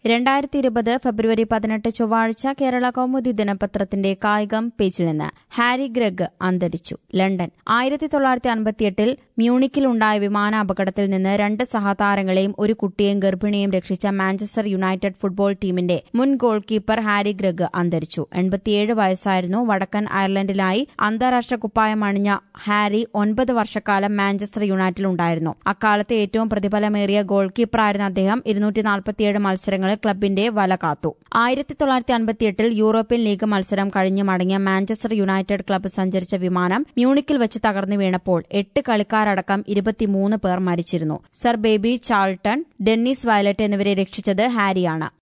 രണ്ടായിരത്തി ഇരുപത് ഫെബ്രുവരി പതിനെട്ട് ചൊവ്വാഴ്ച കേരള കൗമുദി ദിനപത്രത്തിന്റെ കായികം പേജിൽ നിന്ന് ഹാരി ഗ്രഗ് അന്തരിച്ചു ലണ്ടൻ ആയിരത്തി തൊള്ളായിരത്തി അൻപത്തിയെട്ടിൽ മ്യൂണിക്കിലുണ്ടായ വിമാനാപകടത്തിൽ നിന്ന് രണ്ട് സഹതാരങ്ങളെയും ഒരു കുട്ടിയെയും ഗർഭിണിയെയും രക്ഷിച്ച മാഞ്ചസ്റ്റർ യുണൈറ്റഡ് ഫുട്ബോൾ ടീമിന്റെ മുൻ ഗോൾ കീപ്പർ ഹാരി ഗ്രഗ് അന്തരിച്ചു എൺപത്തിയേഴ് വയസ്സായിരുന്നു വടക്കൻ അയർലൻഡിലായി അന്താരാഷ്ട്ര കുപ്പായം അണിഞ്ഞ ഹാരി ഒൻപത് വർഷക്കാലം മാഞ്ചസ്റ്റർ യുണൈറ്റഡിലുണ്ടായിരുന്നു അക്കാലത്തെ ഏറ്റവും പ്രതിഫലമേറിയ ഗോൾ കീപ്പറായിരുന്ന അദ്ദേഹം ഇരുന്നൂറ്റി നാൽപ്പത്തിയേഴ് മത്സരങ്ങളിൽ ക്ലബിന്റെ വല കാത്തു ആയിരത്തി തൊള്ളായിരത്തി അൻപത്തിയെട്ടിൽ യൂറോപ്യൻ ലീഗ് മത്സരം കഴിഞ്ഞ് മടങ്ങിയ മാഞ്ചസ്റ്റർ യുണൈറ്റഡ് ക്ലബ്ബ് സഞ്ചരിച്ച വിമാനം മ്യൂണിക്കിൽ വെച്ച് തകർന്നു വീണപ്പോൾ എട്ട് കളിക്കാരടക്കം ഇരുപത്തിമൂന്ന് പേർ മരിച്ചിരുന്നു sir Bobby Charlton Dennis Viollet എന്നിവരെ രക്ഷിച്ചത് ഹാരിയാണ്